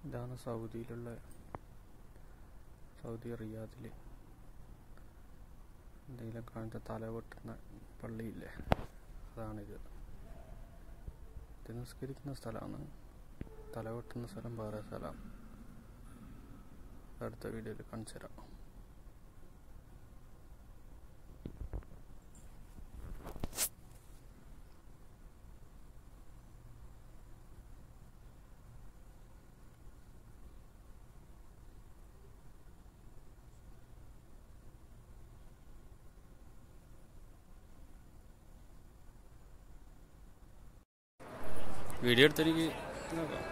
ഇതാണ് സൗദിയിലുള്ള സൗദി റിയാദിൽ എന്തെങ്കിലും കാണുന്ന തല വെട്ടുന്ന പള്ളിയില്ലേ അതാണിത് ഇത് നിസ്കരിക്കുന്ന സ്ഥലമാണ് തല വെട്ടുന്ന സ്ഥലം വേറെ സ്ഥലം അടുത്ത വീഡിയോയിൽ കാണിച്ചു തരാം വീഡിയോ എടുത്തെനിക്ക് നോക്കാം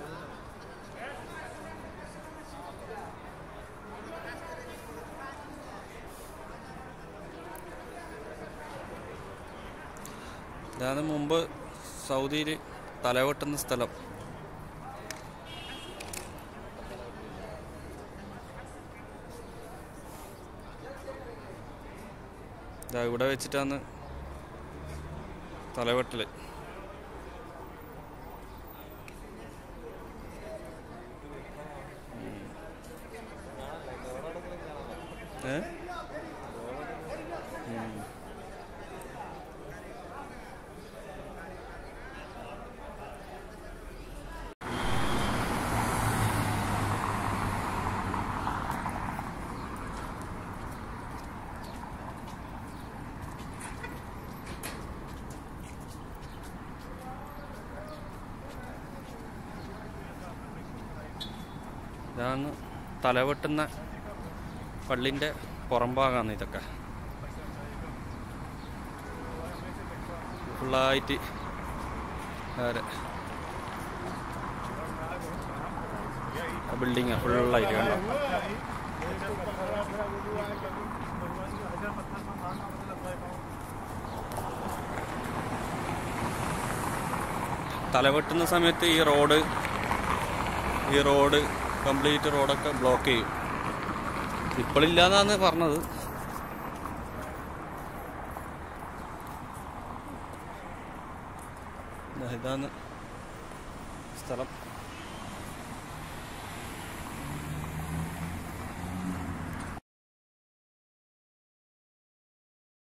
ഇതാണ് മുമ്പ് സൗദിയിൽ തലവെട്ടുന്ന സ്ഥലം ഇതാ ഇവിടെ വെച്ചിട്ടാണ് തലവെട്ടല് ഏ ഉം. ഇതാണ് തലവെട്ടുന്ന പള്ളിൻ്റെ പുറംഭാഗമാണ് ഇതൊക്കെ ഫുള്ളായിട്ട് വേറെ ബിൽഡിങ് ഫുള്ളായിട്ട് കണ്ടോ തലവെട്ടുന്ന സമയത്ത് ഈ റോഡ് ഈ റോഡ് കംപ്ലീറ്റ് റോഡൊക്കെ ബ്ലോക്ക് ചെയ്യും ഇപ്പോഴില്ലാന്നാണ് പറഞ്ഞത് ദാ ഇതാണ് സ്ഥലം